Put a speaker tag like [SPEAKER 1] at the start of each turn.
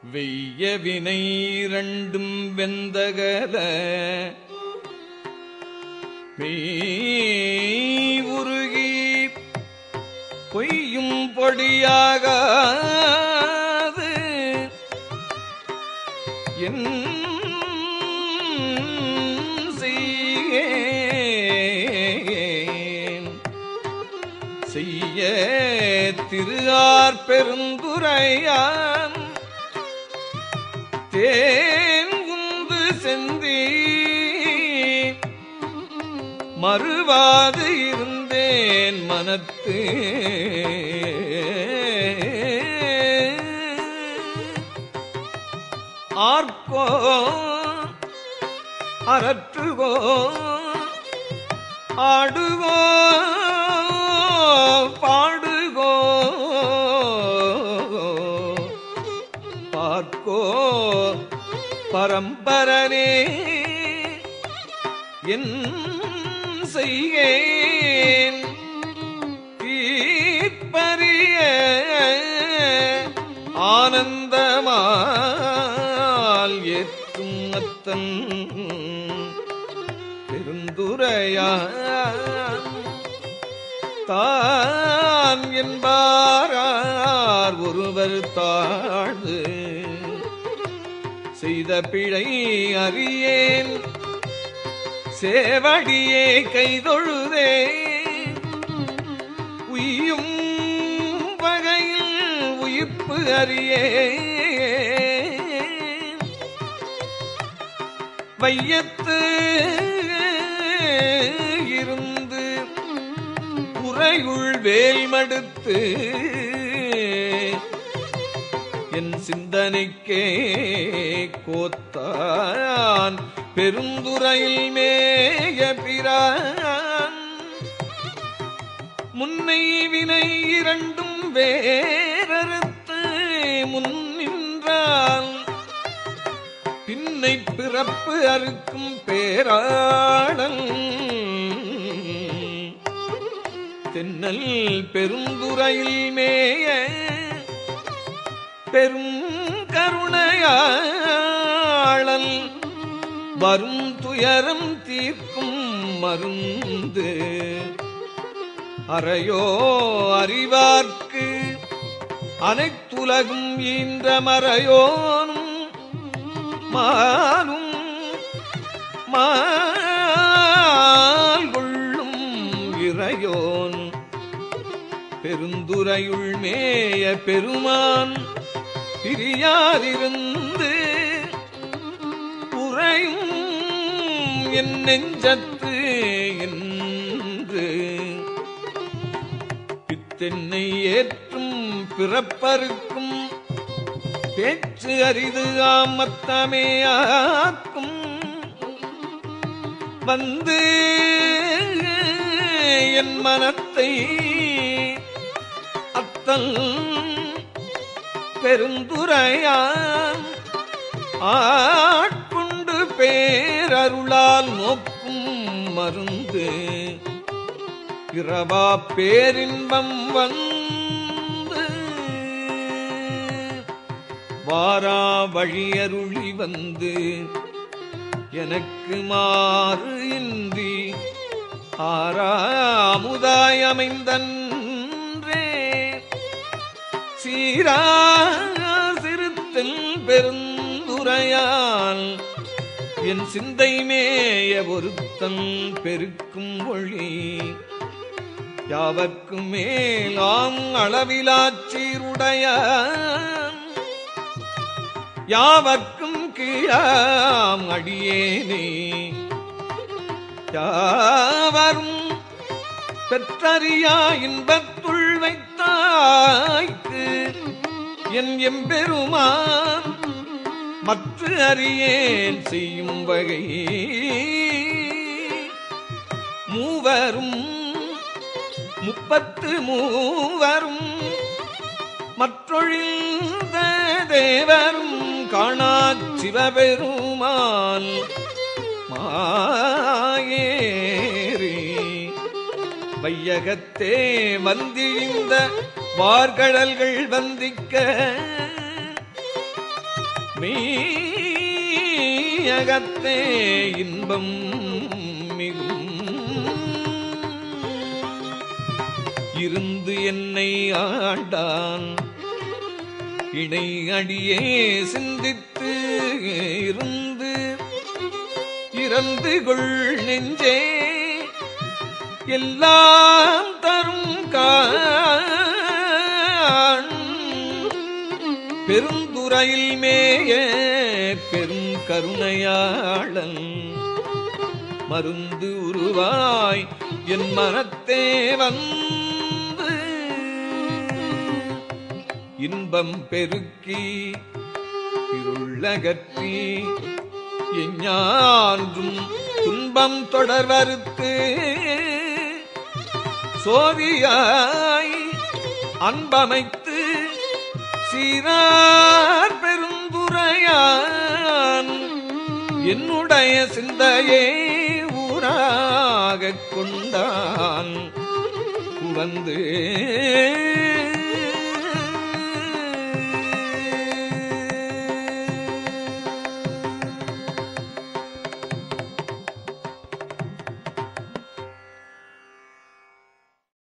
[SPEAKER 1] வெய்ய வினை இரண்டும் வெந்தகல மெய் உருகி பொய்யும் பொடியாகாது என் செய்கேன் செய்ய திருஆர் பெருந்துரையான் தேங்குந்து செந்தி மறுவாது இருந்தேன் மனத்து ஆர்க்கோ அரற்றுகோ ஆடுகோ பாடுகோ பார்க்கோ பரம்பரனே என் செய்கேன் தீப்பரிய ஆனந்தமால் ஏற்றும் அத்தன் பெருந்துரையான் தான் என்பாரார் ஒருவர் தாழ்ந்து செய்த பிழை அறியேன் சேவடியே கைதொழுதே உய்யும் வகையில் உயிர்ப்பு அறியே வையத்து இருந்து உறையுள் வேல் மடுத்து என் சிந்தனைக்கே கோத்தான் பெருந்துறையில் மேய பிரான் முன்னை வினை இரண்டும் வேறறுத்து முன்னின்றால் பின்னை பிறப்பு அறுக்கும் பேராளன் தென்னல் பெருந்துறையில் மேய பெரும் கருணையாளன் வரும் துயரம் தீர்க்கும் மருந்து அறையோ அறிவார்க்கு அனைத்துலகும் ஈன்ற மறையோனும் மாலும் மால் கொள்ளும் இறையோன் பெருந்துரையுள் மேய பெருமான் பிரியாதிருந்து உறையும் என் நெஞ்சத்து என்று பித்தென்னை ஏற்றும் பிறப்பருக்கும் பேச்சு அரிது ஆமத்தமே ஆக்கும் வந்து என் மனத்தை அத்தல் பெருந்துரையான் ஆட்கொண்டு பேரருளால் நோக்கும் மருந்து இரவா பேரின்பம் வந்து வாரா வழியருளி வந்து எனக்கு மாறு இன்றி ஆறாமுதாய் அமைந்தன்றே சீரா சிறுத்தல் பெருந்துரையால் என் சிந்தை மேய ஒருத்தன் பெருக்கும் ஒளி யாவர்க்கும் மேலாம் அளவிலாச்சீருடைய யாவர்க்கும் கீழாம் அடியேனே யாவரும் பெற்றறியா இன்பத்துள் வைத்தாய்க்கு என் எம்பெருமான் மற்ற அறியேன் செய்யும் வகை மூவரும் முப்பத்து மூவரும் மற்றொழிந்த தேவரும் காணாச் சிவபெருமான் மாயேறி வையகத்தே வந்திழிந்த வார்கடல்கள் வந்திக்க மெய்யகத்தே இன்பம் மிகும் இருந்து என்னை ஆண்டான் இணை அடியே சிந்தித்து இருந்து இறந்து கொள் நெஞ்சே எல்லாம் தரும் காண் பெருந்துறையில் மேய பெரும் கருணையாளன் மருந்து உருவாய் என் மனத்தே வந்து இன்பம் பெருக்கி இருளகற்றி எஞ்ஞான்றும் துன்பம் தொடர்வறுத்து சோதியாய் அன்பமைத்து சீரார் பெருந்துரையான் என்னுடைய சிந்தையே ஊராகக் கொண்டான் வந்து